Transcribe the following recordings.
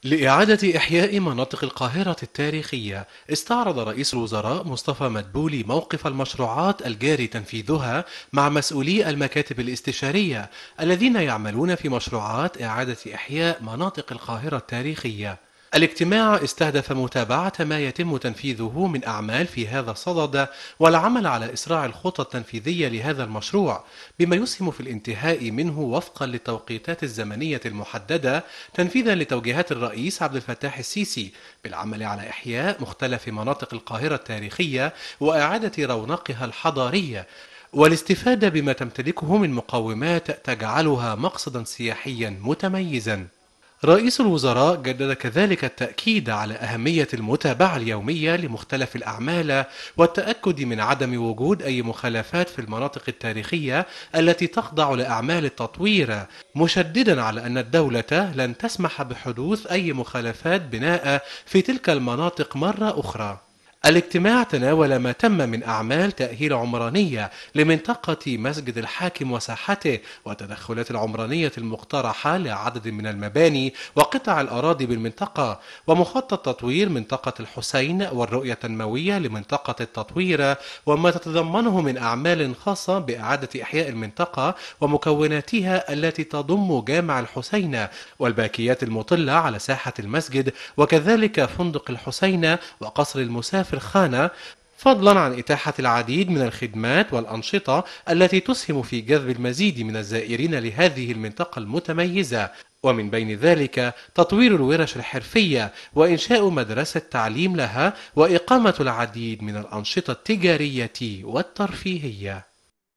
لإعادة إحياء مناطق القاهرة التاريخية، استعرض رئيس الوزراء مصطفى مدبولي موقف المشروعات الجاري تنفيذها مع مسؤولي المكاتب الاستشارية الذين يعملون في مشروعات إعادة إحياء مناطق القاهرة التاريخية. الاجتماع استهدف متابعة ما يتم تنفيذه من أعمال في هذا الصدد والعمل على إسراع الخطى التنفيذية لهذا المشروع بما يسهم في الانتهاء منه وفقا للتوقيتات الزمنية المحددة تنفيذا لتوجيهات الرئيس عبد الفتاح السيسي بالعمل على إحياء مختلف مناطق القاهرة التاريخية وإعادة رونقها الحضارية والاستفادة بما تمتلكه من مقومات تجعلها مقصدا سياحيا متميزا رئيس الوزراء جدد كذلك التأكيد على أهمية المتابعة اليومية لمختلف الأعمال والتأكد من عدم وجود أي مخالفات في المناطق التاريخية التي تخضع لأعمال التطوير مشددا على أن الدولة لن تسمح بحدوث أي مخالفات بناء في تلك المناطق مرة أخرى الاجتماع تناول ما تم من أعمال تأهيل عمرانية لمنطقة مسجد الحاكم وساحته والتدخلات العمرانية المقترحة لعدد من المباني وقطع الأراضي بالمنطقة ومخطط تطوير منطقة الحسين والرؤية التنموية لمنطقة التطوير وما تتضمنه من أعمال خاصة بإعادة إحياء المنطقة ومكوناتها التي تضم جامع الحسين والباكيات المطلة على ساحة المسجد وكذلك فندق الحسين وقصر المسافر خانة فضلا عن إتاحة العديد من الخدمات والأنشطة التي تسهم في جذب المزيد من الزائرين لهذه المنطقة المتميزة ومن بين ذلك تطوير الورش الحرفية وإنشاء مدرسة تعليم لها وإقامة العديد من الأنشطة التجارية والترفيهية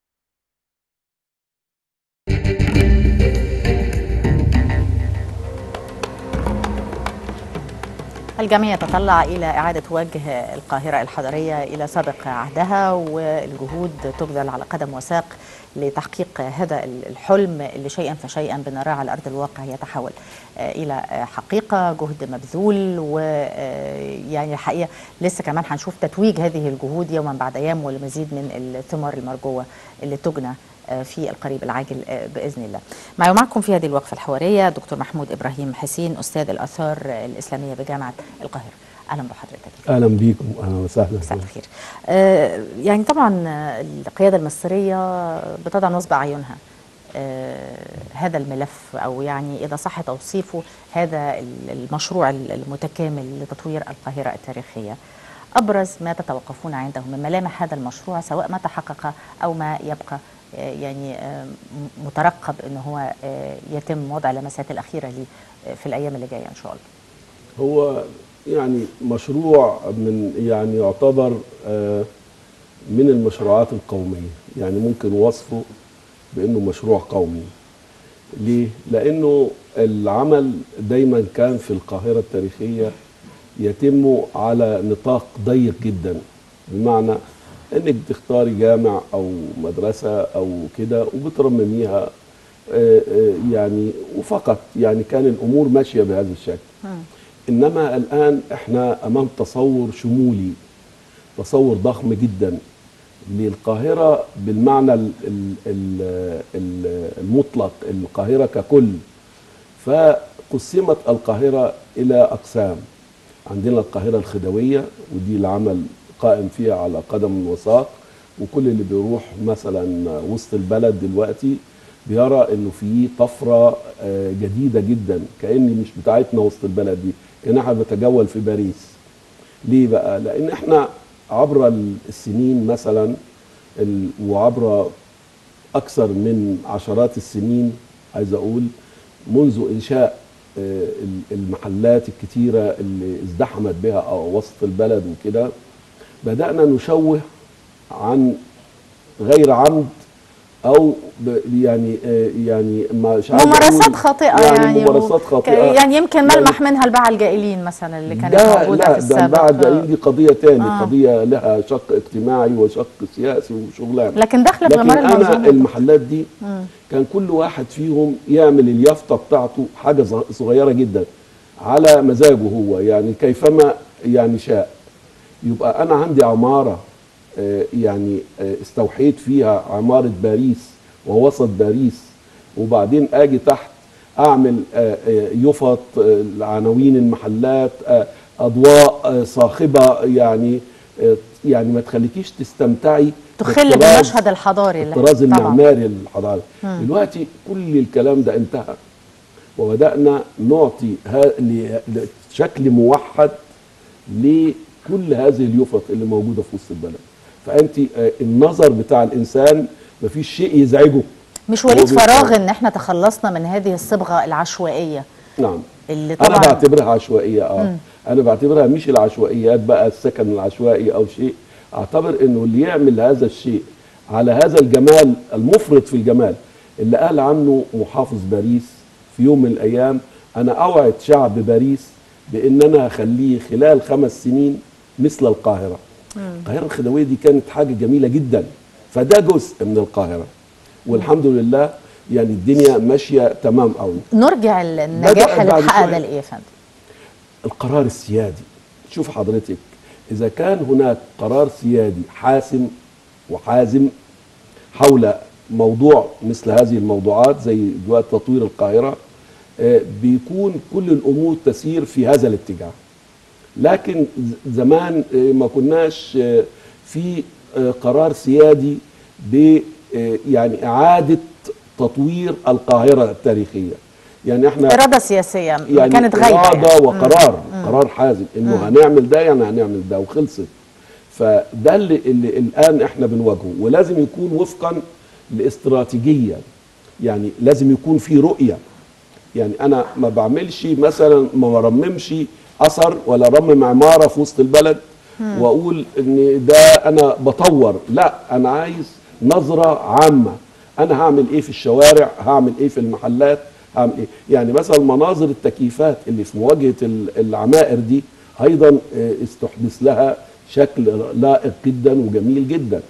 الجميع يتطلع إلى إعادة وجه القاهرة الحضرية إلى سابق عهدها والجهود تبذل على قدم وساق لتحقيق هذا الحلم اللي شيئا فشيئا بنراه على أرض الواقع يتحول إلى حقيقة جهد مبذول ويعني الحقيقة لسه كمان هنشوف تتويج هذه الجهود يوما بعد أيام والمزيد من الثمار المرجوة اللي تجنى في القريب العاجل باذن الله. معي ومعكم في هذه الوقفه الحواريه دكتور محمود ابراهيم حسين استاذ الاثار الاسلاميه بجامعه القاهره. اهلا بحضرتك. اهلا بيكم اهلا وسهلا. مساء الخير. آه يعني طبعا القياده المصريه بتضع نصب اعينها آه هذا الملف او يعني اذا صح توصيفه هذا المشروع المتكامل لتطوير القاهره التاريخيه. ابرز ما تتوقفون عنده من ملامح هذا المشروع سواء ما تحقق او ما يبقى يعني مترقب ان هو يتم وضع اللمسات الاخيره ليه في الايام اللي جايه ان شاء الله. هو يعني مشروع من يعني يعتبر من المشروعات القوميه، يعني ممكن وصفه بانه مشروع قومي. ليه؟ لانه العمل دايما كان في القاهره التاريخيه يتم على نطاق ضيق جدا بمعنى انك بتختاري جامع او مدرسه او كده وبترمميها يعني وفقط يعني كان الامور ماشيه بهذا الشكل انما الان احنا امام تصور شمولي تصور ضخم جدا للقاهره بالمعنى المطلق القاهره ككل فقسمت القاهره الى اقسام عندنا القاهره الخديويه ودي العمل قائم فيها على قدم وساق وكل اللي بيروح مثلا وسط البلد دلوقتي بيرى انه في طفره جديده جدا كاني مش بتاعتنا وسط البلد دي كان احنا بنتجول في باريس ليه بقى لان احنا عبر السنين مثلا وعبر اكثر من عشرات السنين عايز اقول منذ انشاء المحلات الكتيره اللي ازدحمت بها وسط البلد وكده بدأنا نشوه عن غير عمد او يعني يعني مش عارف ممارسات خاطئه يعني, يعني ممارسات خاطئه يعني يمكن ملمح يعني منها الباعة الجائلين مثلا اللي كانت موجوده لا في السابق لا الباعة الجائلين دي قضيه تاني آه. قضيه لها شق اجتماعي وشق سياسي وشغلانه لكن داخله في لكن انا المحلات دي م. كان كل واحد فيهم يعمل اليافطه بتاعته حاجه صغيره جدا على مزاجه هو يعني كيفما يعني شاء يبقى انا عندي عماره يعني استوحيت فيها عماره باريس ووسط باريس وبعدين اجي تحت اعمل آه، آه، يفط آه، عناوين المحلات آه، اضواء آه، صاخبه يعني آه، يعني ما تخليكيش تستمتعي تخل بالطراز- بالمشهد الحضاري اللي- الطراز طبعاً. المعماري الحضاري دلوقتي كل الكلام ده انتهى وبدانا نعطي ها- ل- ل- شكل موحد لكل هذه اليفط اللي موجوده في وسط البلد فانت آه، النظر بتاع الانسان مفيش شيء يزعجه مش هو وليد بيبقى- فراغ ان احنا تخلصنا من هذه الصبغه العشوائيه نعم اللي انا طبعا بعتبرها عشوائيه اه انا بعتبرها مش العشوائيات بقى السكن العشوائي او شيء اعتبر انه اللي يعمل هذا الشيء على هذا الجمال المفرط في الجمال اللي قال عنه محافظ باريس في يوم من الايام انا اوعد شعب باريس بان انا هخليه خلال خمس سنين مثل القاهره القاهره الخديويه دي كانت حاجه جميله جدا فده جزء من القاهره والحمد لله يعني الدنيا ماشيه تمام قوي نرجع النجاح بدأ اللي بعد اتحقق شوية. ده لايه يا فندم؟ القرار السيادي شوف حضرتك إذا كان هناك قرار سيادي حاسم وحازم حول موضوع مثل هذه الموضوعات زي دلوقتي تطوير القاهرة آه، بيكون كل الأمور تسير في هذا الاتجاه لكن ز- زمان آه، ما كناش آه، في آه، قرار سيادي ب آه، يعني إعادة تطوير القاهرة التاريخية يعني احنا اراده سياسيه يعني كانت غايبه إرادة يعني. وقرار قرار حازم انه هنعمل ده يعني هنعمل ده وخلصت فده اللي, اللي الان احنا بنواجهه ولازم يكون وفقا لاستراتيجيه يعني لازم يكون في رؤيه يعني انا ما بعملش مثلا ما برممش اثر ولا رمم عماره في وسط البلد واقول ان ده انا بطور لا انا عايز نظره عامه انا هعمل ايه في الشوارع هعمل ايه في المحلات هعمل ايه يعني مثلا مناظر التكييفات اللي في مواجهه ال- العمائر دي ايضا آه، استحدث لها شكل لائق جدا وجميل جدا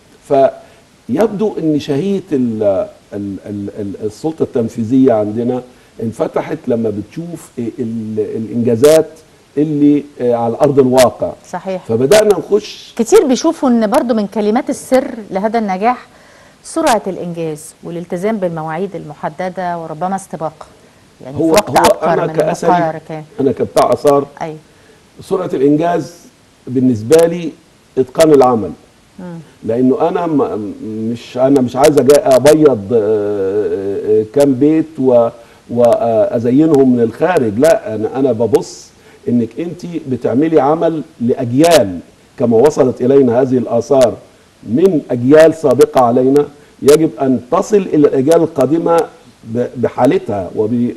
فيبدو ان شهيه ال ال ال ال السلطه التنفيذيه عندنا انفتحت لما بتشوف ال- الانجازات اللي آه، على ارض الواقع صحيح فبدانا نخش كتير بيشوفوا ان برضو من كلمات السر لهذا النجاح سرعه الانجاز والالتزام بالمواعيد المحدده وربما استباق يعني هو في وقت هو اكثر انا من كاثري المقرر كان انا كبتاع اثار ايوه سرعه الانجاز بالنسبه لي اتقان العمل لانه انا م- مش انا مش عايز أجا- ابيض آه، آه، كام بيت و- وازينهم من الخارج لا انا انا ببص انك انت بتعملي عمل لاجيال كما وصلت الينا هذه الاثار من اجيال سابقه علينا يجب ان تصل الى الاجيال القادمه ب- بحالتها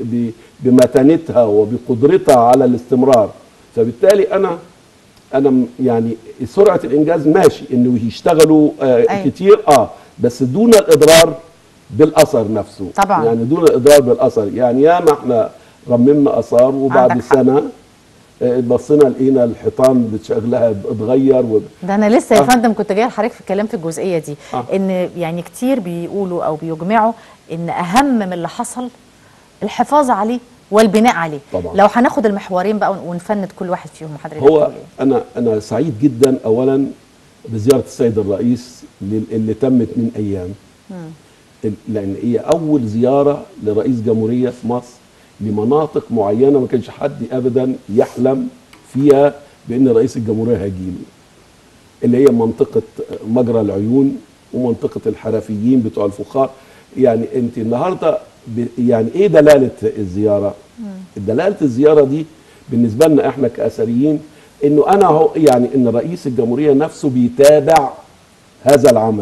وبمتانتها وبقدرتها على الاستمرار فبالتالي انا انا م- يعني سرعه الانجاز ماشي انه يشتغلوا آه أيوة. كتير اه بس دون الاضرار بالاثر نفسه طبعاً. يعني دون الاضرار بالاثر يعني ياما احنا رممنا اثار وبعد عندك حق. سنه آه، بصينا لقينا الحيطان بشكلها اتغير و... ده انا لسه يا آه. فندم كنت جايه لحضرتك في الكلام في الجزئيه دي آه. ان يعني كتير بيقولوا او بيجمعوا ان اهم من اللي حصل الحفاظ عليه والبناء عليه طبعاً. لو هناخد المحورين بقى ونفند كل واحد فيهم حضرتك هو تقول إيه؟ انا انا سعيد جدا اولا بزياره السيد الرئيس لل- اللي تمت من ايام ال- لان هي اول زياره لرئيس جمهوريه في مصر لمناطق معينه ما كانش حد ابدا يحلم فيها بان رئيس الجمهوريه هيجيله اللي هي منطقه مجرى العيون ومنطقه الحرفيين بتوع الفخار يعني انت النهارده ب- يعني ايه دلاله الزياره؟ دلاله الزياره دي بالنسبه لنا احنا كاثريين انه انا هو يعني ان رئيس الجمهوريه نفسه بيتابع هذا العمل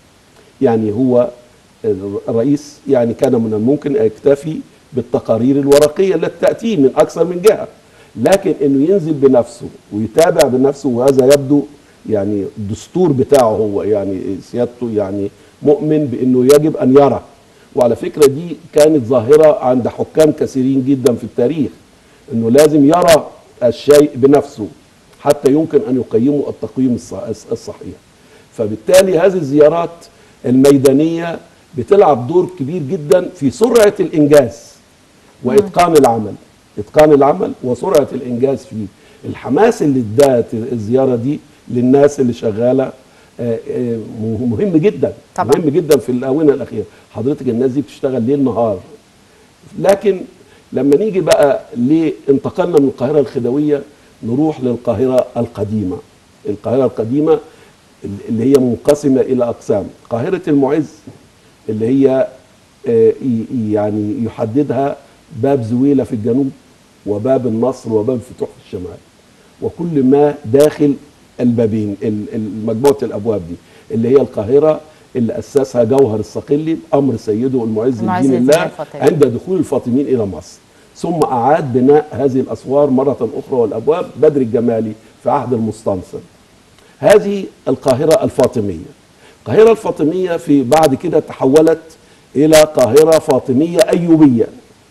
يعني هو الرئيس يعني كان من الممكن ان يكتفي بالتقارير الورقيه التي تاتيه من اكثر من جهه لكن انه ينزل بنفسه ويتابع بنفسه وهذا يبدو يعني الدستور بتاعه هو يعني سيادته يعني مؤمن بانه يجب ان يرى وعلى فكره دي كانت ظاهره عند حكام كثيرين جدا في التاريخ انه لازم يرى الشيء بنفسه حتى يمكن ان يقيموا التقييم الص- الصحيح فبالتالي هذه الزيارات الميدانيه بتلعب دور كبير جدا في سرعه الانجاز واتقان العمل اتقان العمل وسرعه الانجاز فيه الحماس اللي ادت الزياره دي للناس اللي شغاله آه، آه، مهم جدا طبعاً. مهم جدا في الاونه الاخيره حضرتك الناس دي بتشتغل ليل نهار لكن لما نيجي بقى ليه انتقلنا من القاهرة الخديوية نروح للقاهرة القديمة القاهرة القديمة اللي هي منقسمة إلى أقسام قاهرة المعز اللي هي آه، ي- يعني يحددها باب زويلة في الجنوب وباب النصر وباب فتوح في الشمال وكل ما داخل البابين ال- ال- مجموعة الأبواب دي اللي هي القاهرة اللي أسسها جوهر الصقلي بأمر سيده المعز المعز الدين الدين الله الفاطمي. عند دخول الفاطميين إلى مصر ثم أعاد بناء هذه الأسوار مرة أخرى والأبواب بدر الجمالي في عهد المستنصر هذه القاهرة الفاطمية القاهرة الفاطمية في بعد كده تحولت إلى قاهرة فاطمية أيوبية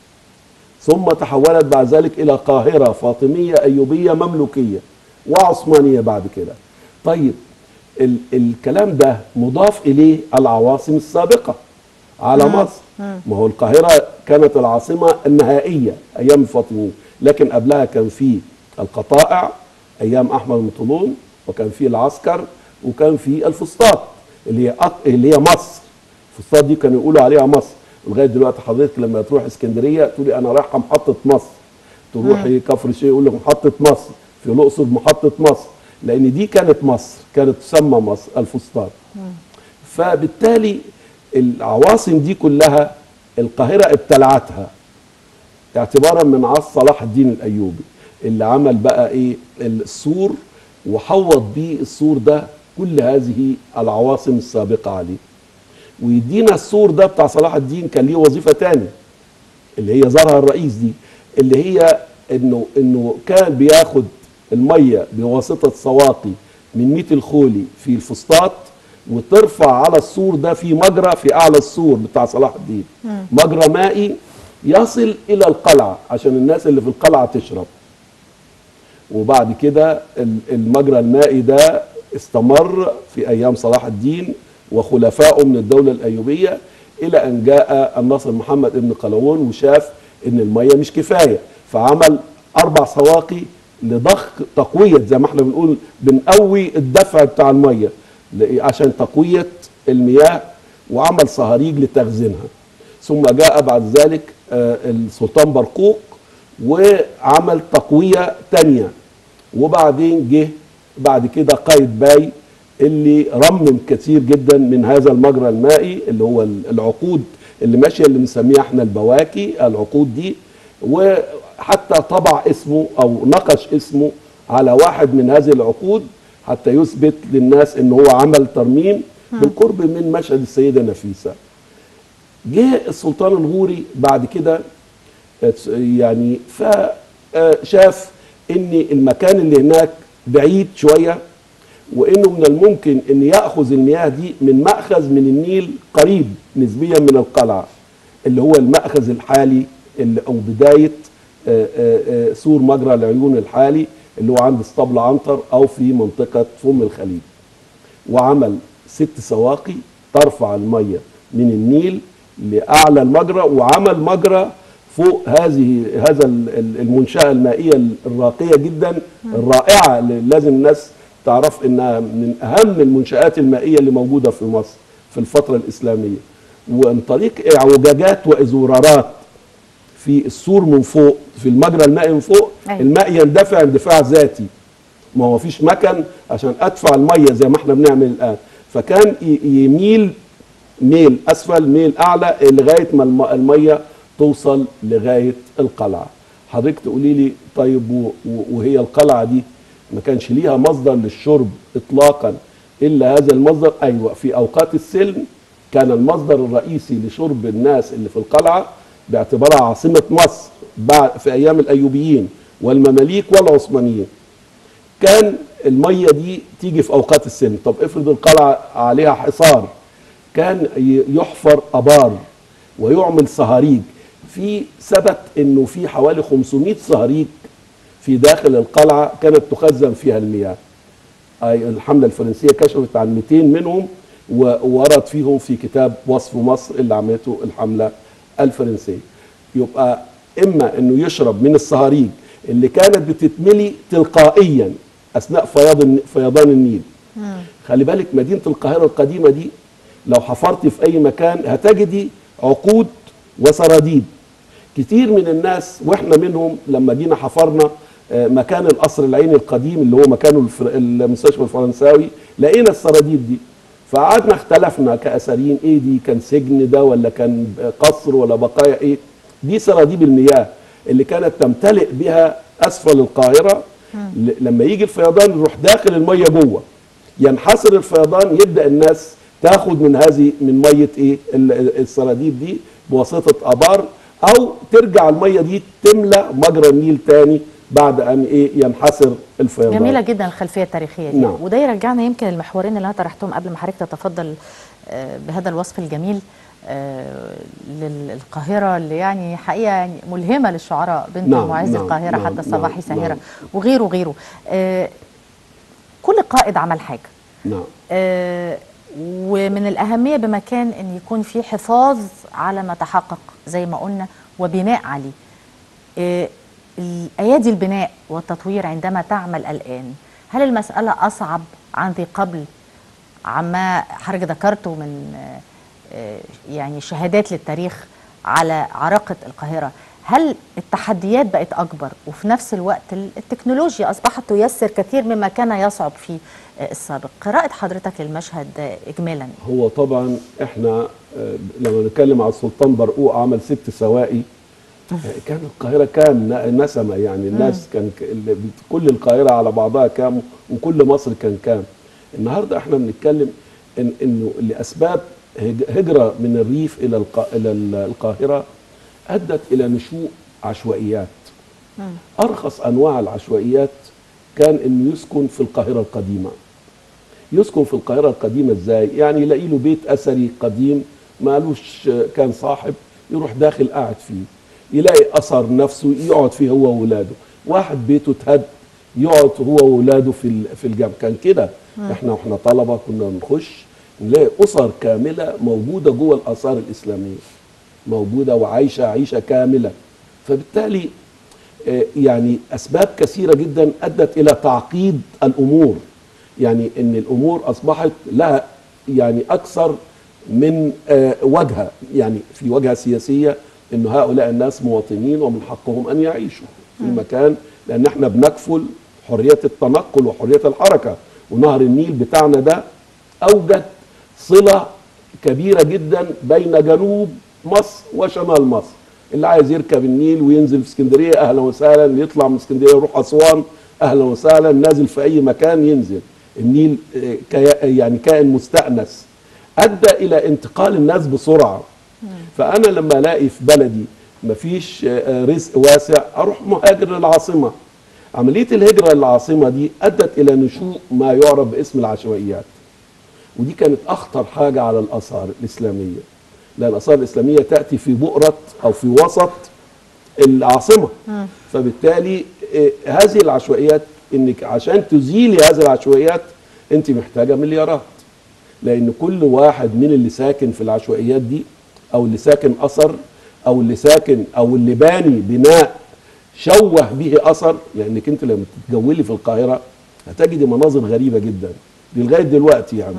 ثم تحولت بعد ذلك إلى قاهرة فاطمية أيوبية مملوكية وعثمانية بعد كده طيب ال الكلام ده مضاف إليه العواصم السابقة على مصر ما هو القاهرة كانت العاصمة النهائية أيام الفاطميين لكن قبلها كان في القطائع أيام أحمد بن طولون وكان في العسكر وكان في الفسطاط اللي هي أق- اللي هي مصر الفسطاط دي كانوا يقولوا عليها مصر لغايه دلوقتي حضرتك لما تروح اسكندريه تقولي انا رايحه محطه مصر تروحي كفر الشيخ يقول لك محطه مصر في الاقصر محطه مصر لان دي كانت مصر كانت تسمى مصر الفسطاط فبالتالي العواصم دي كلها القاهره ابتلعتها اعتبارا من عصر صلاح الدين الايوبي اللي عمل بقى ايه السور وحوط بيه السور ده كل هذه العواصم السابقه عليه ويدينا السور ده بتاع صلاح الدين كان ليه وظيفه تاني اللي هي زارها الرئيس دي اللي هي انه انه كان بياخد الميه بواسطه سواقي من ميت الخولي في الفسطاط وترفع على السور ده في مجرى في اعلى السور بتاع صلاح الدين مجرى مائي يصل الى القلعه عشان الناس اللي في القلعه تشرب وبعد كده ال- المجرى المائي ده استمر في ايام صلاح الدين وخلفائه من الدوله الايوبيه الى ان جاء الناصر محمد ابن قلاوون وشاف ان الميه مش كفايه فعمل اربع سواقي لضخ تقويه زي ما احنا بنقول بنقوي الدفع بتاع الميه ل- عشان تقويه المياه وعمل صهاريج لتخزينها ثم جاء بعد ذلك آه، السلطان برقوق وعمل تقويه تانيه وبعدين جه بعد كده قايد باي اللي رمم كثير جدا من هذا المجرى المائي اللي هو العقود اللي ماشيه اللي بنسميها احنا البواكي العقود دي وحتى طبع اسمه او نقش اسمه على واحد من هذه العقود حتى يثبت للناس ان هو عمل ترميم بالقرب من مشهد السيده نفيسه. جه السلطان الغوري بعد كده يعني فشاف ان المكان اللي هناك بعيد شويه وانه من الممكن ان ياخذ المياه دي من ماخذ من النيل قريب نسبيا من القلعه اللي هو الماخذ الحالي اللي او بدايه آه، آه، آه، سور مجرى العيون الحالي اللي هو عند اسطبل عنتر او في منطقه فم الخليج وعمل ست سواقي ترفع الميه من النيل لاعلى المجرى وعمل مجرى فوق هذه هذا ال- ال- المنشاه المائيه الراقيه جدا الرائعه اللي لازم الناس تعرف انها من اهم المنشات المائيه اللي موجوده في مصر في الفتره الاسلاميه وعن طريق اعوجاجات وازورارات في السور من فوق في المجرى المائي من فوق أيوة. الماء يندفع اندفاع ذاتي ما هو فيش مكن عشان ادفع الميه زي ما احنا بنعمل الان فكان ي- يميل ميل اسفل ميل اعلى لغايه ما الم- الميه توصل لغايه القلعه حضرتك تقولي لي طيب و- و- وهي القلعه دي ما كانش ليها مصدر للشرب اطلاقا الا هذا المصدر ايوه في اوقات السلم كان المصدر الرئيسي لشرب الناس اللي في القلعه باعتبارها عاصمه مصر بعد في ايام الايوبيين والمماليك والعثمانيين كان الميه دي تيجي في اوقات السن طب افرض القلعه عليها حصار كان ي- يحفر ابار ويعمل صهاريج في ثبت انه في حوالي 500 صهاريج في داخل القلعه كانت تخزن فيها المياه أي الحمله الفرنسيه كشفت عن 200 منهم وورد فيهم في كتاب وصف مصر اللي عملته الحمله الفرنسيه يبقى اما انه يشرب من الصهاريج اللي كانت بتتملي تلقائيا اثناء فياض الن- فيضان النيل خلي بالك مدينه القاهره القديمه دي لو حفرت في اي مكان هتجدي عقود وسراديب كتير من الناس واحنا منهم لما جينا حفرنا آه، مكان القصر العيني القديم اللي هو مكانه الفر- المستشفى الفرنساوي لقينا السراديب دي فقعدنا اختلفنا كاثريين ايه دي كان سجن ده ولا كان قصر ولا بقايا ايه دي سراديب المياه اللي كانت تمتلئ بها اسفل القاهره ل- لما يجي الفيضان يروح داخل الميه جوه ينحسر الفيضان يبدا الناس تاخد من هذه من ميه ايه ال- السراديب دي بواسطه ابار او ترجع الميه دي تملى مجرى النيل تاني بعد ان ايه ينحسر الفيضان جميلة جدا الخلفية التاريخية دي نعم. وده يرجعنا يمكن المحورين اللي أنا طرحتهم قبل ما حضرتك تتفضل آه، بهذا الوصف الجميل آه، للقاهرة اللي يعني حقيقة يعني ملهمة للشعراء بنت نعم، معز نعم، القاهرة نعم، حتى الصباحي نعم، ساهرة نعم. وغيره وغيره آه، كل قائد عمل حاجة نعم آه، ومن الأهمية بمكان أن يكون في حفاظ على ما تحقق زي ما قلنا وبناء عليه آه، أيادي البناء والتطوير عندما تعمل الآن هل المسألة أصعب عن ذي قبل عما حضرتك ذكرته من آه، آه، يعني شهادات للتاريخ على عراقة القاهرة هل التحديات بقت أكبر وفي نفس الوقت ال- التكنولوجيا أصبحت تيسر كثير مما كان يصعب في آه، السابق قراءة حضرتك للمشهد آه، إجمالا هو طبعا احنا آه، لما نتكلم على السلطان برقوق عمل ست سواقي آه، كان القاهره كان ن- نسمه يعني الناس كان ك- ال- كل القاهره على بعضها كام وكل مصر كان كام النهارده احنا بنتكلم إن انه لاسباب هج- هجره من الريف الى الق- الى ال- القاهره ادت الى نشوء عشوائيات ارخص انواع العشوائيات كان انه يسكن في القاهره القديمه يسكن في القاهرة القديمة ازاي يعني يلاقي له بيت أثري قديم مالوش كان صاحب يروح داخل قاعد فيه يلاقي أثر نفسه يقعد فيه هو وولاده واحد بيته اتهد يقعد هو وولاده في ال- في الجامع كان كده احنا واحنا طلبة كنا نخش نلاقي أسر كاملة موجودة جوه الآثار الإسلامية موجودة وعايشة عيشة كاملة فبالتالي آه، يعني اسباب كثيره جدا ادت الى تعقيد الامور يعني ان الامور اصبحت لها يعني اكثر من آه، وجهه يعني في وجهه سياسيه ان هؤلاء الناس مواطنين ومن حقهم ان يعيشوا في مكان لان احنا بنكفل حريه التنقل وحريه الحركه ونهر النيل بتاعنا ده اوجد صله كبيره جدا بين جنوب مصر وشمال مصر اللي عايز يركب النيل وينزل في اسكندريه اهلا وسهلا يطلع من اسكندريه يروح اسوان اهلا وسهلا نازل في اي مكان ينزل النيل آه، كيا- يعني كائن مستأنس ادى الى انتقال الناس بسرعه فانا لما الاقي في بلدي مفيش آه، رزق واسع اروح مهاجر للعاصمه عمليه الهجره للعاصمه دي ادت الى نشوء ما يعرف باسم العشوائيات ودي كانت اخطر حاجه على الاثار الاسلاميه لان الاثار الاسلاميه تاتي في بؤره او في وسط العاصمه فبالتالي آه، هذه العشوائيات انك عشان تزيلي هذه العشوائيات انت محتاجه مليارات لان كل واحد من اللي ساكن في العشوائيات دي او اللي ساكن اثر او اللي ساكن او اللي باني بناء شوه به اثر لانك انت لما تتجولي في القاهره هتجدي مناظر غريبه جدا دي لغايه دلوقتي يعني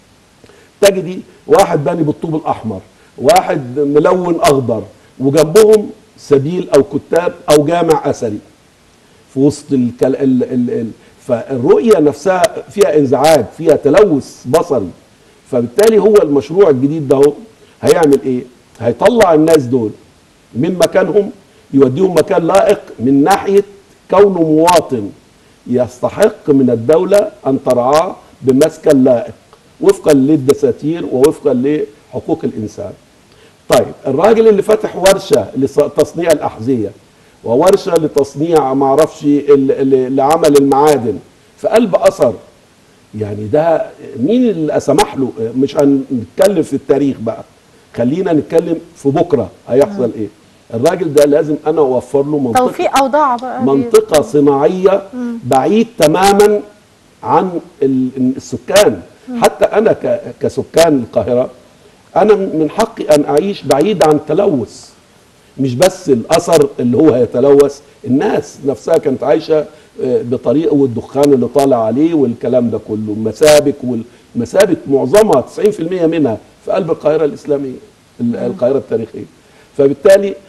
تجدي واحد باني بالطوب الاحمر واحد ملون اخضر وجنبهم سبيل او كتاب او جامع اثري في وسط الكل... ال... ال... ال... فالرؤيه نفسها فيها انزعاج فيها تلوث بصري فبالتالي هو المشروع الجديد ده هو هيعمل ايه هيطلع الناس دول من مكانهم يوديهم مكان لائق من ناحيه كونه مواطن يستحق من الدوله ان ترعاه بمسكن لائق وفقا للدساتير ووفقا لحقوق الانسان طيب الراجل اللي فتح ورشه لتصنيع الاحذيه وورشه لتصنيع ما اعرفش ال- ال- لعمل المعادن في قلب اثر يعني ده مين اللي سمح له مش هنتكلم في التاريخ بقى خلينا نتكلم في بكره هيحصل ايه الراجل ده لازم انا اوفر له منطقه توفيق أوضاع بقى منطقة صناعية بعيد تماما عن ال- السكان حتى أنا ك- كسكان القاهرة أنا من حقي أن أعيش بعيد عن التلوث مش بس الأثر اللي هو هيتلوث الناس نفسها كانت عايشة آه، بطريقة والدخان اللي طالع عليه والكلام ده كله المسابك والمسابك معظمها 90% منها في قلب القاهرة الإسلامية ال- القاهرة التاريخية فبالتالي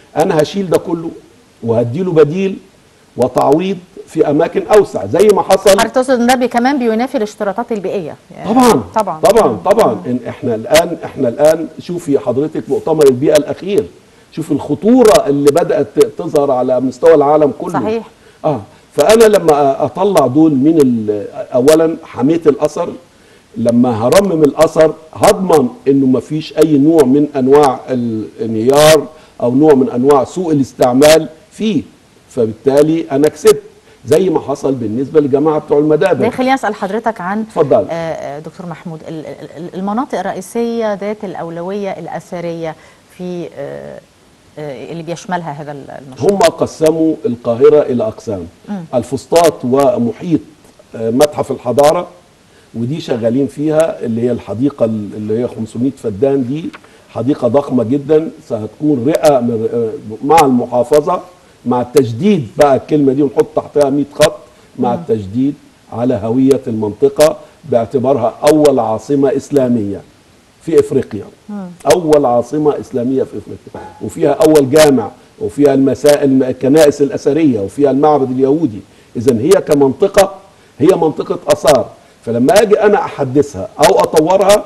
انا هشيل ده كله وهديله بديل وتعويض في اماكن اوسع زي ما حصل حضرتك تقصد ان ده بي- كمان بينافي الاشتراطات البيئيه يعني طبعا طبعا طبعا طبعا إن احنا الان احنا الان شوفي حضرتك مؤتمر البيئه الاخير شوفي الخطوره اللي بدات تظهر على مستوى العالم كله صحيح. اه فانا لما اطلع دول من ال- اولا حميه الاثر لما هرمم الاثر هضمن انه ما فيش اي نوع من انواع الانهيار او نوع من انواع سوء الاستعمال فيه فبالتالي انا كسبت زي ما حصل بالنسبه للجماعه بتوع ده المدابر يخليني اسال حضرتك عن اتفضل. آه، آه، دكتور محمود ال- ال- ال- المناطق الرئيسيه ذات الاولويه الاثريه في آه، آه، اللي بيشملها هذا المشروع هم قسموا القاهرة إلى أقسام الفسطاط ومحيط آه، متحف الحضارة ودي شغالين فيها اللي هي الحديقة اللي هي 500 فدان دي حديقة ضخمة جدا سهتكون رئة من- آه، مع المحافظة مع التجديد بقى الكلمة دي ونحط تحتها 100 خط مع التجديد على هوية المنطقة باعتبارها أول عاصمة إسلامية في افريقيا اول عاصمه اسلاميه في افريقيا وفيها اول جامع وفيها المسائل الكنائس الاثريه وفيها المعبد اليهودي اذا هي كمنطقه هي منطقه اثار فلما اجي انا احدثها او اطورها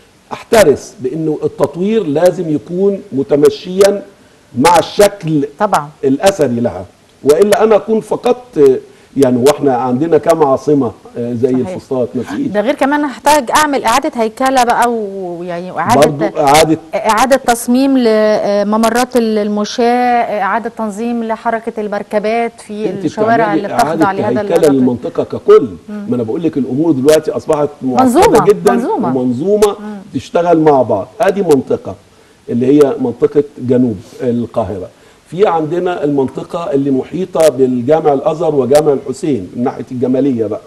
احترس بانه التطوير لازم يكون متمشيا مع الشكل طبعا الاثري لها والا انا اكون فقدت يعني واحنا عندنا كام عاصمه آه، زي صحيح. الفسطاط مفيش ده غير كمان هحتاج اعمل اعاده هيكله بقى ويعني برضو واعاده اعاده إعادة تصميم لممرات المشاة إعادة تنظيم لحركة المركبات في انت الشوارع بتعملي اللي بتخضع إعادة لهذا هيكلة الرقم. للمنطقة ككل ما أنا بقول لك الأمور دلوقتي أصبحت منظومة، معقدة جدا منظومة. ومنظومة تشتغل مع بعض أدي منطقة اللي هي منطقة جنوب القاهرة في عندنا المنطقة اللي محيطة بالجامع الأزهر وجامع الحسين من ناحية الجمالية بقى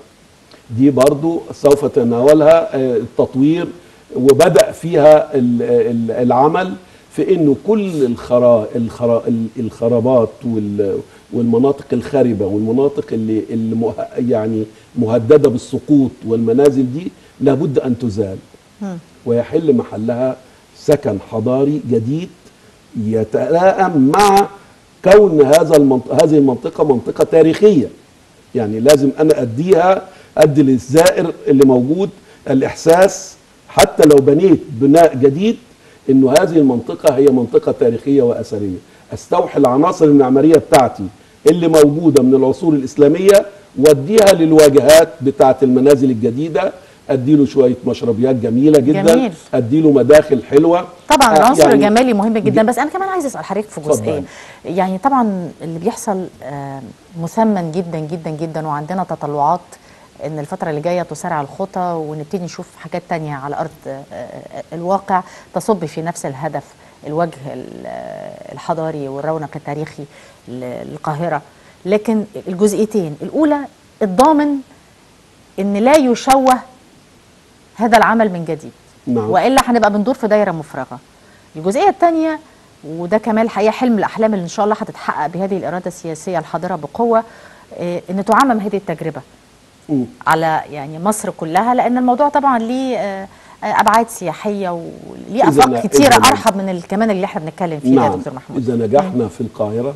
دي برضو سوف تناولها آه، التطوير وبدأ فيها ال- ال- العمل في انه كل الخرا الخرا الخرابات وال- والمناطق الخربه والمناطق اللي, اللي مه يعني مهدده بالسقوط والمنازل دي لابد ان تزال ويحل محلها سكن حضاري جديد يتلائم مع كون هذا المنطقة هذه المنطقة منطقة تاريخية يعني لازم أنا أديها أدي للزائر اللي موجود الإحساس حتى لو بنيت بناء جديد إنه هذه المنطقة هي منطقة تاريخية وأثرية أستوحي العناصر المعمارية بتاعتي اللي موجودة من العصور الإسلامية وأديها للواجهات بتاعة المنازل الجديدة أديله شوية مشربيات جميلة جدا جميل. أديله مداخل حلوة طبعا آه، العنصر يعني الجمالي مهم جدا بس انا كمان عايزه اسال حضرتك في جزئيه اتفضل. يعني طبعا اللي بيحصل آه، مثمن جدا جدا جدا وعندنا تطلعات ان الفتره اللي جايه تسارع الخطى ونبتدي نشوف حاجات تانية على ارض آه، آه، الواقع تصب في نفس الهدف الوجه ال- آه، الحضاري والرونق التاريخي ل- للقاهره لكن الجزئيتين الاولى الضامن ان لا يشوه هذا العمل من جديد نعم. والا هنبقى بندور في دايره مفرغه الجزئيه الثانيه وده كمان الحقيقه حلم الاحلام اللي ان شاء الله هتتحقق بهذه الاراده السياسيه الحاضره بقوه آه، ان تعمم هذه التجربه مم. على يعني مصر كلها لان الموضوع طبعا ليه آه، آه، ابعاد سياحيه وليه إذا افاق أنا- كتيره إذا أنا- ارحب من ال- كمان اللي احنا بنتكلم فيه ده يا نعم دكتور محمود اذا نجحنا في القاهره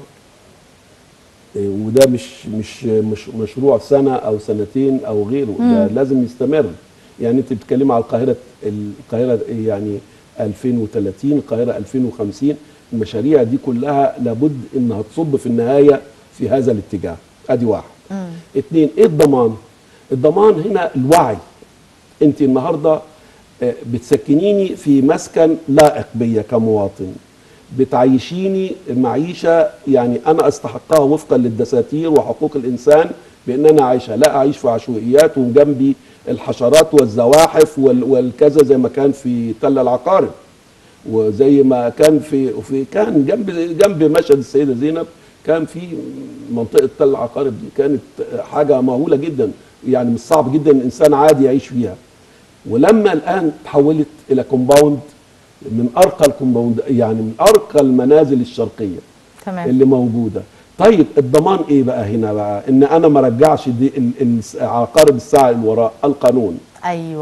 إيه، وده مش مش مش مشروع سنه او سنتين او غيره ده لازم يستمر يعني انت بتتكلمي على القاهره القاهره يعني 2030 القاهره 2050 المشاريع دي كلها لابد انها تصب في النهايه في هذا الاتجاه ادي واحد اثنين ايه الضمان الضمان هنا الوعي انت النهارده آه، بتسكنيني في مسكن لائق بيا كمواطن بتعيشيني معيشه يعني انا استحقها وفقا للدساتير وحقوق الانسان بان انا عايشها لا اعيش في عشوائيات وجنبي الحشرات والزواحف وال- والكذا زي ما كان في تل العقارب وزي ما كان في في كان جنب جنب مشهد السيده زينب كان في منطقه تل العقارب دي كانت حاجه مهوله جدا يعني مش صعب جدا ان انسان عادي يعيش فيها ولما الان تحولت الى كومباوند من ارقى الكومباوند يعني من ارقى المنازل الشرقيه تمام اللي موجوده طيب الضمان ايه بقى هنا بقى ان انا ما ارجعش دي ال- ال- عقارب الساعه اللي وراء القانون ايوه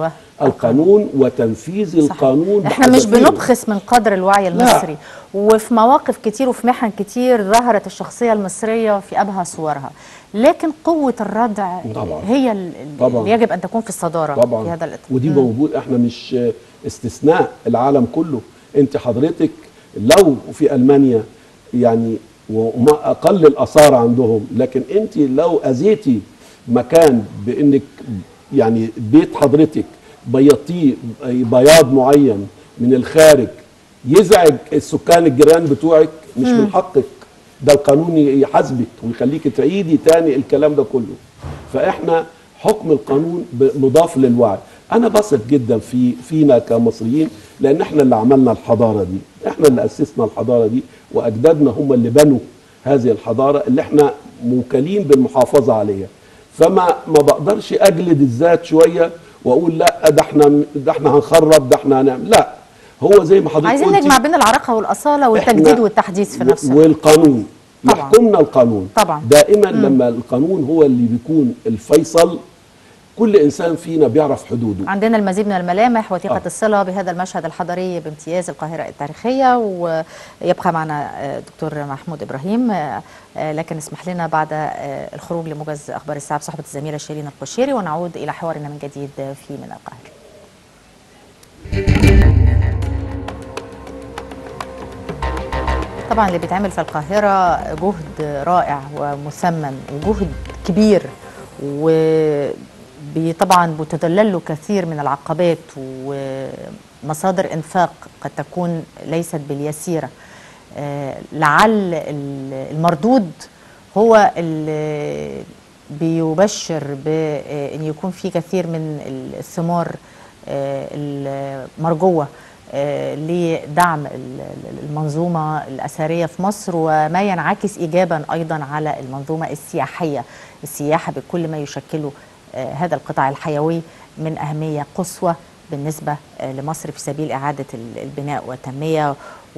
القانون وتنفيذ صحيح. القانون احنا مش بحذافيره. بنبخس من قدر الوعي المصري وفي مواقف كتير وفي محن كتير ظهرت الشخصية المصرية في أبهى صورها لكن قوة الردع طبعا. هي ال- طبعا. اللي يجب أن تكون في الصدارة طبعا في هذا الإطار ودي موجود احنا مش استثناء العالم كله انت حضرتك لو في المانيا يعني وما اقل الاثار عندهم لكن انت لو اذيتي مكان بانك يعني بيت حضرتك بيضتيه بياض معين من الخارج يزعج السكان الجيران بتوعك مش من حقك ده القانون يحاسبك ويخليك تعيدي تاني الكلام ده كله فاحنا حكم القانون ب- مضاف للوعي انا بثق جدا في فينا كمصريين لان احنا اللي عملنا الحضاره دي احنا اللي اسسنا الحضاره دي واجدادنا هم اللي بنوا هذه الحضاره اللي احنا موكلين بالمحافظه عليها فما ما بقدرش اجلد الذات شويه واقول لا ده احنا ده احنا هنخرب ده احنا هنعمل لا هو زي ما حضرتك عايزين قلتي، نجمع بين العراقة والأصالة والتجديد إحنا والتحديث في و- نفس الوقت والقانون طبعاً. يحكمنا القانون طبعاً. دائما لما القانون هو اللي بيكون الفيصل كل انسان فينا بيعرف حدوده عندنا المزيد من الملامح وثيقة آه. الصلة بهذا المشهد الحضاري بامتياز القاهرة التاريخية ويبقى معنا آه، دكتور محمود إبراهيم آه، آه، لكن اسمح لنا بعد آه، الخروج لموجز أخبار الساعة بصحبة الزميلة شيرين القشيري ونعود إلى حوارنا من جديد في من القاهرة طبعا اللي بيتعمل في القاهرة جهد رائع ومثمن وجهد كبير وطبعا بتدلل له كثير من العقبات ومصادر انفاق قد تكون ليست باليسيرة آه، لعل ال- المردود هو اللي بيبشر بأن يكون في كثير من الثمار آه، المرجوة آه، لدعم ال- ال- المنظومة الأثرية في مصر وما ينعكس إيجابا أيضا على المنظومة السياحية السياحة بكل ما يشكله آه، هذا القطاع الحيوي من أهمية قصوى بالنسبة آه، لمصر في سبيل إعادة ال- البناء والتنمية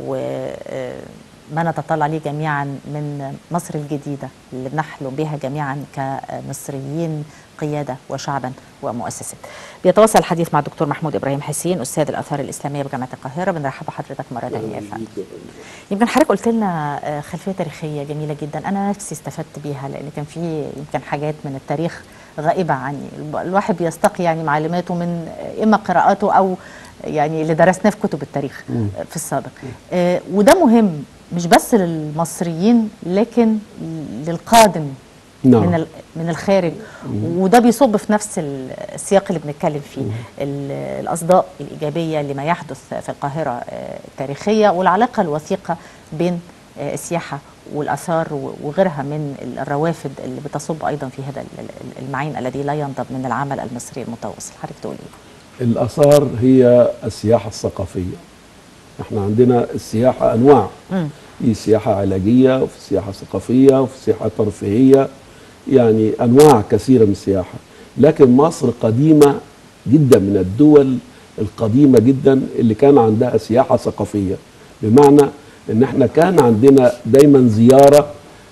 وما نتطلع ليه جميعا من مصر الجديدة اللي بنحلم بها جميعا كمصريين قيادة وشعبا ومؤسسات بيتواصل الحديث مع الدكتور محمود إبراهيم حسين أستاذ الآثار الإسلامية بجامعة القاهرة بنرحب بحضرتك مرة ثانية يا فندم يمكن حضرتك قلت لنا آه، خلفيه تاريخيه جميله جدا انا نفسي استفدت بيها لان كان في يمكن حاجات من التاريخ غائبه عني الب- الواحد بيستقي يعني معلوماته من آه، اما قراءاته او يعني اللي درسناه في كتب التاريخ آه، في السابق آه، وده مهم مش بس للمصريين لكن للقادم نعم. من ال- من الخارج وده بيصب في نفس ال- السياق اللي بنتكلم فيه ال- الاصداء الايجابيه لما يحدث في القاهره آه، التاريخيه والعلاقه الوثيقه بين آه، السياحه والاثار و- وغيرها من ال- الروافد اللي بتصب ايضا في هذا ال- ال- المعين الذي لا ينضب من العمل المصري المتواصل حضرتك تقول ايه الاثار هي السياحه الثقافيه احنا عندنا السياحه انواع مم. في سياحه علاجيه وفي سياحه ثقافيه وفي سياحه ترفيهيه يعني انواع كثيره من السياحه لكن مصر قديمه جدا من الدول القديمه جدا اللي كان عندها سياحه ثقافيه بمعنى ان احنا كان عندنا دايما زياره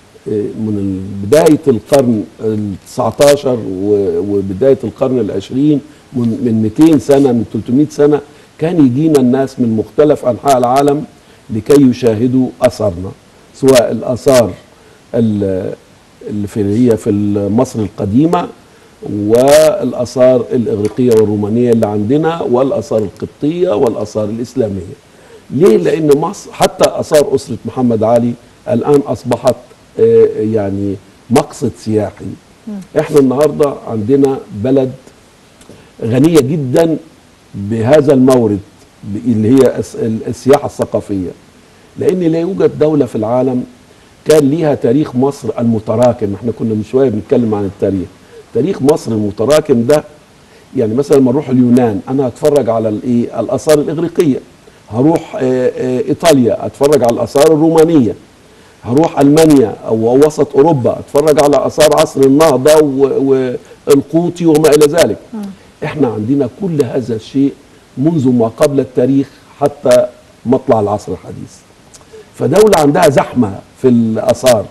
من بداية القرن ال 19 و- وبداية القرن العشرين من من 200 سنة من 300 سنة كان يجينا الناس من مختلف أنحاء العالم لكي يشاهدوا أثرنا سواء الآثار ال- اللي في هي في مصر القديمة والآثار الإغريقية والرومانية اللي عندنا والآثار القبطية والآثار الإسلامية ليه؟ لأن مصر حتى آثار أسرة محمد علي الآن أصبحت آه، يعني مقصد سياحي احنا النهارده عندنا بلد غنية جدا بهذا المورد ب- اللي هي الس- ال- السياحة الثقافية لأن لا يوجد دولة في العالم كان ليها تاريخ مصر المتراكم احنا كنا من شوية بنتكلم عن التاريخ تاريخ مصر المتراكم ده يعني مثلا لما نروح اليونان انا هتفرج على الايه الاثار الاغريقيه هروح آه، آه، ايطاليا اتفرج على الاثار الرومانيه هروح المانيا او وسط اوروبا اتفرج على اثار عصر النهضه و- والقوطي وما الى ذلك احنا عندنا كل هذا الشيء منذ ما قبل التاريخ حتى مطلع العصر الحديث فدوله عندها زحمه في الاثار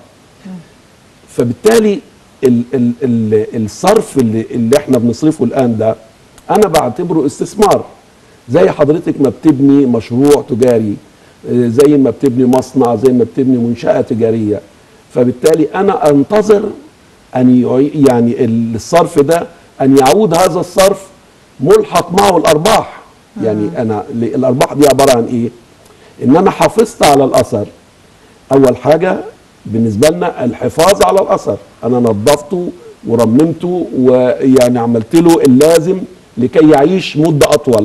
فبالتالي ال ال ال الصرف اللي, اللي احنا بنصرفه الان ده انا بعتبره استثمار زي حضرتك ما بتبني مشروع تجاري آه، زي ما بتبني مصنع زي ما بتبني منشأة تجارية فبالتالي انا انتظر ان يعي- يعني الصرف ده ان يعود هذا الصرف ملحق معه الارباح يعني انا ل- الارباح دي عباره عن ايه ان انا حافظت على الاثر اول حاجه بالنسبه لنا الحفاظ على الاثر انا نظفته ورممته ويعني عملت له اللازم لكي يعيش مده اطول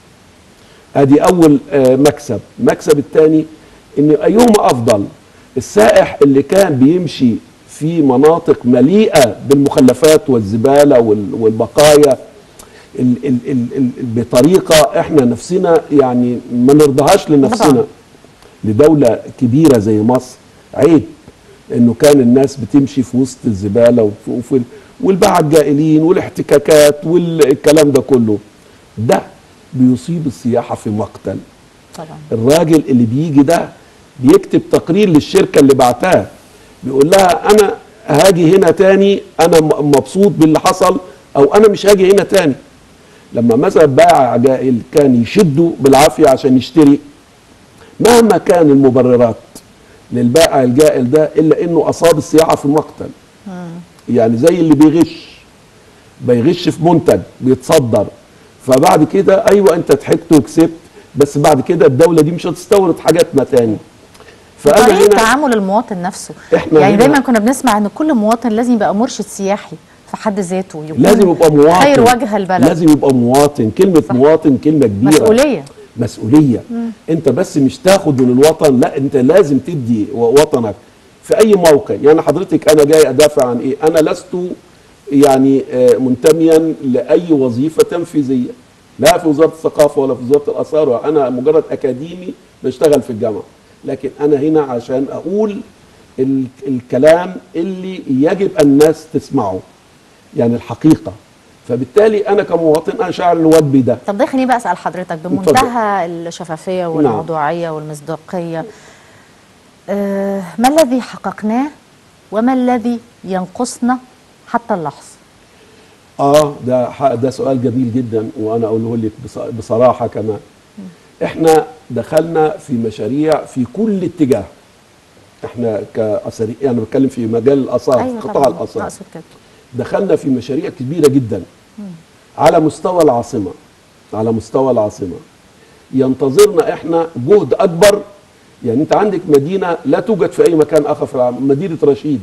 ادي اول آه، مكسب المكسب الثاني ان ايهما افضل السائح اللي كان بيمشي في مناطق مليئه بالمخلفات والزباله وال- والبقايا ال ال ال ال بطريقه احنا نفسنا يعني ما نرضاهاش لنفسنا طبعاً. لدوله كبيره زي مصر عيب انه كان الناس بتمشي في وسط الزباله وفي وفي والباعة الجائلين والاحتكاكات والكلام ده كله ده بيصيب السياحه في مقتل طبعا الراجل اللي بيجي ده بيكتب تقرير للشركه اللي بعتها بيقول لها انا هاجي هنا تاني انا م- مبسوط باللي حصل او انا مش هاجي هنا تاني لما مثلا بائع جائل كان يشده بالعافيه عشان يشتري مهما كان المبررات للبائع الجائل ده الا انه اصاب السياحه في مقتل يعني زي اللي بيغش بيغش في منتج بيتصدر فبعد كده ايوه انت ضحكت وكسبت بس بعد كده الدوله دي مش هتستورد حاجاتنا تاني طريقه تعامل المواطن نفسه إحنا يعني هنا- دايما كنا بنسمع ان كل مواطن لازم يبقى مرشد سياحي في حد ذاته يكون لازم يبقى مواطن خير وجه البلد لازم يبقى مواطن كلمه صح. مواطن كلمه كبيره مسؤوليه مسؤوليه انت بس مش تاخد من الوطن لا انت لازم تدي و- وطنك في اي موقع يعني حضرتك انا جاي ادافع عن ايه انا لست يعني آه، منتميا لاي وظيفه تنفيذيه لا في وزاره الثقافه ولا في وزاره الاثار انا مجرد اكاديمي بشتغل في الجامعه لكن انا هنا عشان اقول ال- الكلام اللي يجب الناس تسمعه يعني الحقيقه فبالتالي انا كمواطن انا شاعر الواجب ده طب ده خليني بقى اسال حضرتك بمنتهى الشفافيه والموضوعيه والمصداقيه آه ما الذي حققناه وما الذي ينقصنا حتى اللحظه اه ده ح- ده سؤال جميل جدا وانا اقوله لك بص- بصراحه كمان احنا دخلنا في مشاريع في كل اتجاه احنا كاثري انا بتكلم في مجال الاثار ايوه قطاع طبعا الاثار اقصد كده دخلنا في مشاريع كبيره جدا على مستوى العاصمه على مستوى العاصمه ينتظرنا احنا جهد اكبر يعني انت عندك مدينه لا توجد في اي مكان اخر في العالم مدينه رشيد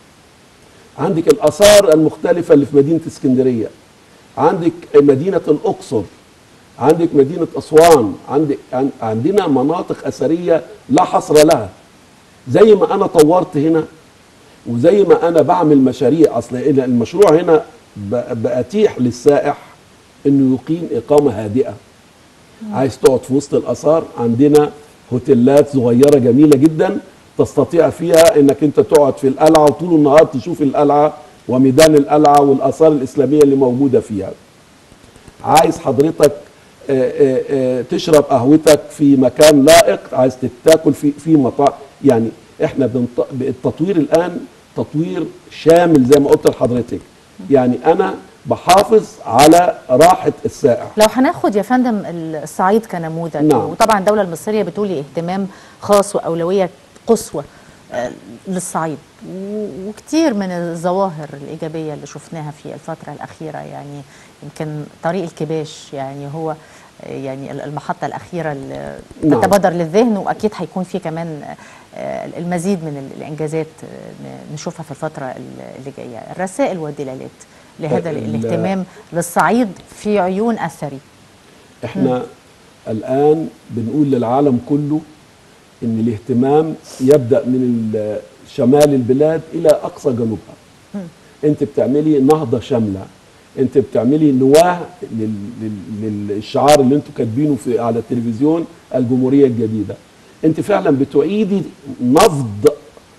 عندك الاثار المختلفه اللي في مدينه اسكندريه عندك مدينه الاقصر عندك مدينه اسوان عندك عن- عندنا مناطق اثريه لا حصر لها زي ما انا طورت هنا وزي ما انا بعمل مشاريع اصل إن المشروع هنا ب- باتيح للسائح انه يقيم اقامه هادئه عايز تقعد في وسط الاثار عندنا هوتيلات صغيره جميله جدا تستطيع فيها انك انت تقعد في القلعه وطول النهار تشوف القلعه وميدان القلعه والاثار الاسلاميه اللي موجوده فيها عايز حضرتك آه، آه، آه، تشرب قهوتك في مكان لائق عايز تاكل في في مطاعم يعني احنا بنط... التطوير الان تطوير شامل زي ما قلت لحضرتك يعني انا بحافظ على راحه السائح لو هناخد يا فندم الصعيد كنموذج نعم. وطبعا الدوله المصريه بتولي اهتمام خاص واولويه قصوى آه، للصعيد و- وكتير من الظواهر الايجابيه اللي شفناها في الفتره الاخيره يعني يمكن طريق الكباش يعني هو آه، يعني المحطه الاخيره اللي نعم. تتبادر للذهن واكيد هيكون في كمان آه، المزيد من الانجازات آه، نشوفها في الفتره اللي جايه الرسائل والدلالات لهذا ال- الاهتمام للصعيد في عيون اثري احنا الان بنقول للعالم كله ان الاهتمام يبدا من ال- شمال البلاد الى اقصى جنوبها انت بتعملي نهضه شامله انت بتعملي نواه لل- لل- للشعار اللي انتوا كاتبينه في على التلفزيون الجمهوريه الجديده انت فعلا بتعيدي نفض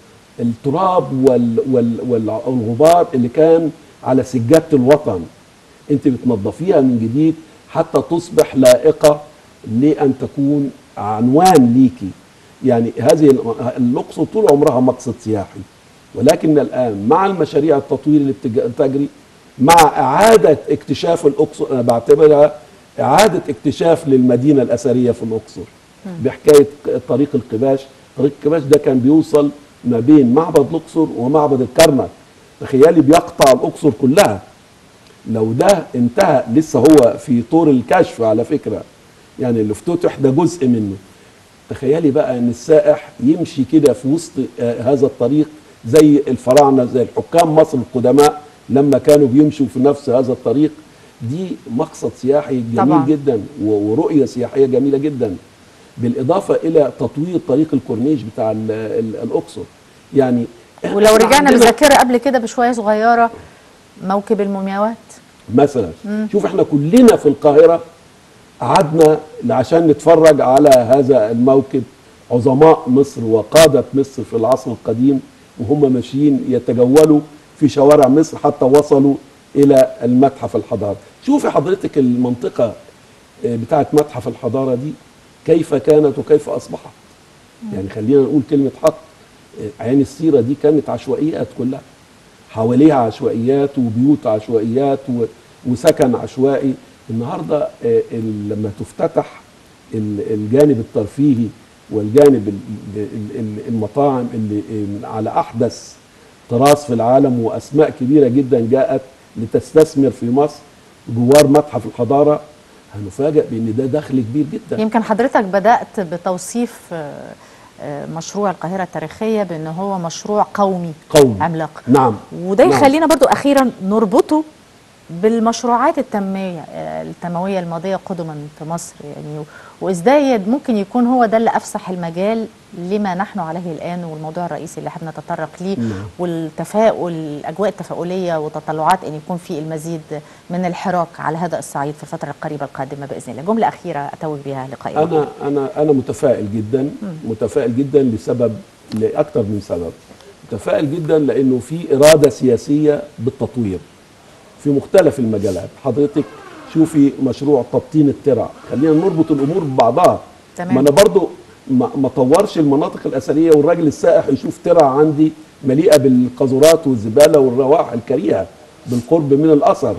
التراب وال وال وال- والغبار اللي كان على سجاده الوطن انت بتنظفيها من جديد حتى تصبح لائقه لان تكون عنوان ليكي يعني هذه ال- الاقصر طول عمرها مقصد سياحي ولكن الان مع المشاريع التطوير اللي بتج- تجري مع اعاده اكتشاف الاقصر انا بعتبرها اعاده اكتشاف للمدينه الاثريه في الاقصر بحكايه طريق القباش طريق القباش ده كان بيوصل ما بين معبد الاقصر ومعبد الكرنك تخيلي بيقطع الاقصر كلها لو ده انتهى لسه هو في طور الكشف على فكره يعني اللي افتتح ده جزء منه تخيلي بقى ان السائح يمشي كده في وسط آه، هذا الطريق زي الفراعنه زي الحكام مصر القدماء لما كانوا بيمشوا في نفس هذا الطريق دي مقصد سياحي جميل طبعاً. جدا و- ورؤيه سياحيه جميله جدا بالاضافه الى تطوير طريق الكورنيش بتاع ال- ال- الاقصر يعني إحنا ولو رجعنا عندنا- بالذاكره قبل كده بشويه صغيره موكب المومياوات مثلا شوف احنا كلنا في القاهرة قعدنا عشان نتفرج على هذا الموكب عظماء مصر وقادة مصر في العصر القديم وهم ماشيين يتجولوا في شوارع مصر حتى وصلوا إلى المتحف الحضارة شوفي حضرتك المنطقة آه، بتاعت متحف الحضارة دي كيف كانت وكيف أصبحت يعني خلينا نقول كلمة حق آه، عين السيرة دي كانت عشوائيات كلها حواليها عشوائيات وبيوت عشوائيات و- وسكن عشوائي النهارده آه، ال- لما تفتتح ال- الجانب الترفيهي والجانب ال- ال- ال- المطاعم اللي آه، على احدث طراز في العالم واسماء كبيره جدا جاءت لتستثمر في مصر جوار متحف الحضاره هنفاجئ بان ده دخل كبير جدا يمكن حضرتك بدات بتوصيف آه، آه، مشروع القاهره التاريخيه بان هو مشروع قومي قومي عملاق نعم وده نعم. يخلينا برضو اخيرا نربطه بالمشروعات التنميه آه، التنمويه الماضيه قدما في مصر يعني و- وازاي ممكن يكون هو ده اللي افسح المجال لما نحن عليه الان والموضوع الرئيسي اللي احنا نتطرق ليه نعم. والتفاؤل الاجواء التفاؤليه وتطلعات ان يكون في المزيد من الحراك على هذا الصعيد في الفتره القريبه القادمه باذن الله جمله اخيره اتوج بها لقائنا انا انا انا متفائل جدا متفائل جدا لسبب لاكثر من سبب متفائل جدا لانه في اراده سياسيه بالتطوير في مختلف المجالات حضرتك شوفي مشروع تبطين الترع خلينا نربط الامور ببعضها تمام. ما انا برضو ما ما طورش المناطق الاثريه والراجل السائح يشوف ترع عندي مليئه بالقاذورات والزباله والروائح الكريهه بالقرب من الاثر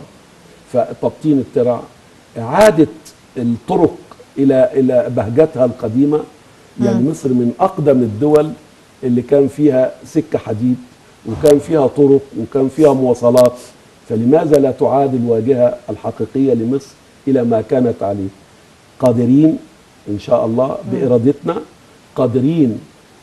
فتبطين الترع اعاده الطرق الى الى بهجتها القديمه يعني مصر من اقدم الدول اللي كان فيها سكه حديد وكان فيها طرق وكان فيها مواصلات فلماذا لا تعاد الواجهه الحقيقيه لمصر الى ما كانت عليه قادرين ان شاء الله بارادتنا قادرين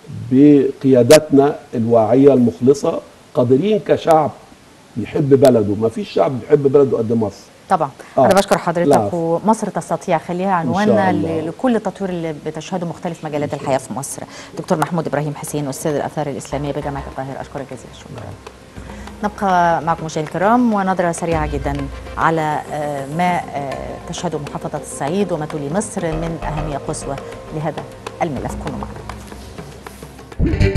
بقيادتنا الواعيه المخلصه قادرين كشعب يحب بلده ما فيش شعب يحب بلده قد مصر طبعا آه. انا بشكر حضرتك لا. ومصر تستطيع خليها شاء عنواننا الله. ل- لكل التطوير اللي بتشهده مختلف مجالات الحياه في مصر دكتور محمود ابراهيم حسين استاذ الاثار الاسلاميه بجامعه القاهره اشكرك جزيل الشكر نبقى معكم مشاهدينا الكرام ونظرة سريعة جدا على آه، ما آه، تشهده محافظة الصعيد وما تولي مصر من أهمية قصوى لهذا الملف كونوا معنا